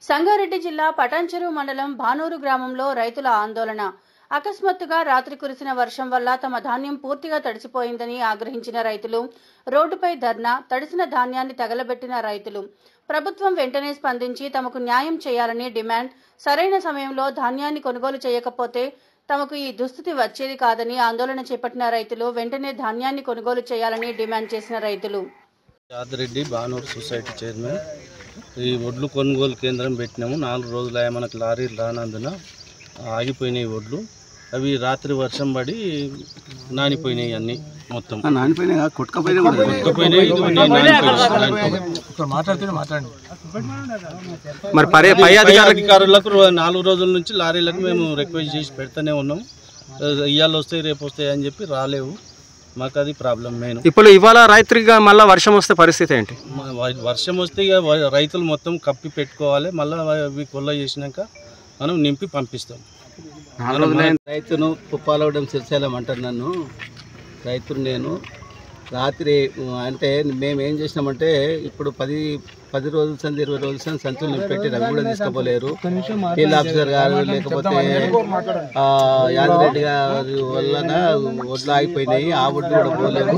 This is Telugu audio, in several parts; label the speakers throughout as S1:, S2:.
S1: సంగారెడ్డి జిల్లా పటాన్చెరు మండలం భానూరు గ్రామంలో రైతుల ఆందోళన అకస్మాత్తుగా రాత్రి కురిసిన వర్షం వల్ల తమ ధాన్యం పూర్తిగా తడిసిపోయిందని ఆగ్రహించిన రైతులు రోడ్డుపై ధర్నా తడిసిన ధాన్యాన్ని తగలబెట్టిన రైతులు ప్రభుత్వం వెంటనే స్పందించి తమకు న్యాయం చేయాలని డిమాండ్ సరైన సమయంలో ధాన్యాన్ని కొనుగోలు చేయకపోతే తమకు ఈ దుస్థితి వచ్చేది కాదని ఆందోళన చేపట్టిన రైతులు వెంటనే ధాన్యాన్ని కొనుగోలు చేయాలని డిమాండ్ చేసిన రైతులు
S2: యాదిరెడ్డి బానూరు సొసైటీ చైర్మన్ ఈ ఒడ్లు కొనుగోలు కేంద్రం పెట్టినాము నాలుగు రోజులు అయ్యా మనకు లారీలు రానందున ఆగిపోయినాయి ఒడ్లు అవి రాత్రి వర్షం పడి నానిపోయినాయి అన్నీ మొత్తం
S3: నానిపోయినా కొట్టుకపోయినా
S2: కొట్టుకుపోయినాయి, ఇదిగోండి, నానిపోయినాయి.
S3: మరి పరే పై
S2: పై
S3: అధికారులకు
S2: అధికారులకు రో- నాలుగు రోజుల నుంచి లారీలకు మేము రిక్వెస్ట్ చేసి పెడతానే ఉన్నాం ఇవాళ వస్తాయి రేపు వస్తాయి అని చెప్పి రాలేవు మాకు అది ప్రాబ్లం మెయిన్
S3: ఇప్పుడు ఇవాళ రాత్రిగా మళ్ళీ వర్షం వస్తే పరిస్థితి ఏంటి
S2: మ- వ- వర్షం వస్తే ఇక వ- రైతులు మొత్తం కప్పి పెట్టుకోవాలి మళ్ళీ అవి కొల్ల చేసినాక మనం నింపి పంపిస్తాం
S4: రైతును పుప్పాలవడం సిరిసేలం అంటారు నన్ను రైతును నేను రాత్రి అంటే మేము ఏం చేసినామంటే ఇప్పుడు పది పది రోజుల సంది ఇరవై రోజుల సంది సంచులు నింపెట్టి రవి కూడా తీసుకోపోలేరు ఫీల్డ్ ఆఫీసర్ గారు లేకపోతే ఆ, యాదిరెడ్డి గారి వలన ఒడ్లు ఆగిపోయినాయి ఆ ఒడ్లు కూడా పోలేవు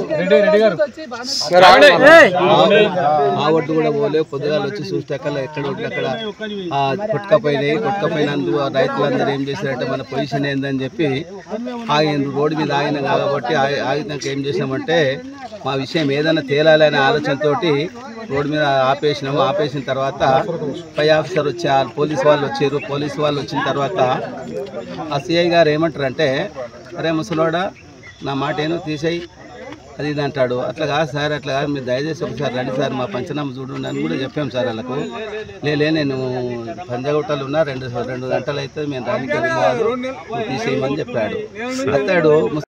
S4: ఆ- ఆ ఒడ్డు కూడా పోలేవు పొద్దుగాల వచ్చి చూస్తాకల్లా ఎక్కడ ఒడ్లు అక్కడ ఆ, కొట్టుకపోయినాయి కొట్టుకపోయినందు ఆ రైతులందరూ ఏం చేశారంటే మన పొజిషన్ ఏందని చెప్పి ఆగిండ్రు రోడ్డు మీద ఆగిన కాబట్టి ఆగి- ఆగినాక ఏం చేసినామంటే మా విషయం ఏదైనా తేలాలనే ఆలోచనతోటి రోడ్డు మీద ఆపేసినాము ఆపేసిన తర్వాత పై ఆఫీసర్ వచ్చి ఆ పోలీస్ వాళ్ళు వచ్చారు పోలీస్ వాళ్ళు వచ్చిన తర్వాత ఆ సిఐ గారు ఏమంటారంటే అరే ముసలోడా నా మాట ఏనో తీసేయి అది ఇది అంటాడు అట్లా కాదు సార్ అట్లా కాదు మీరు దయచేసి ఒకసారి రండి సార్ మా పంచనామా చూడండి అని కూడా చెప్పాం సార్ వాళ్ళకు లేలే నేను పంజాగుట్టలు ఉన్నా రెండు రెండు గంటలు అయితే మేము రానికి కాదు నువ్వు తీసేయమని చెప్పాడు అతడు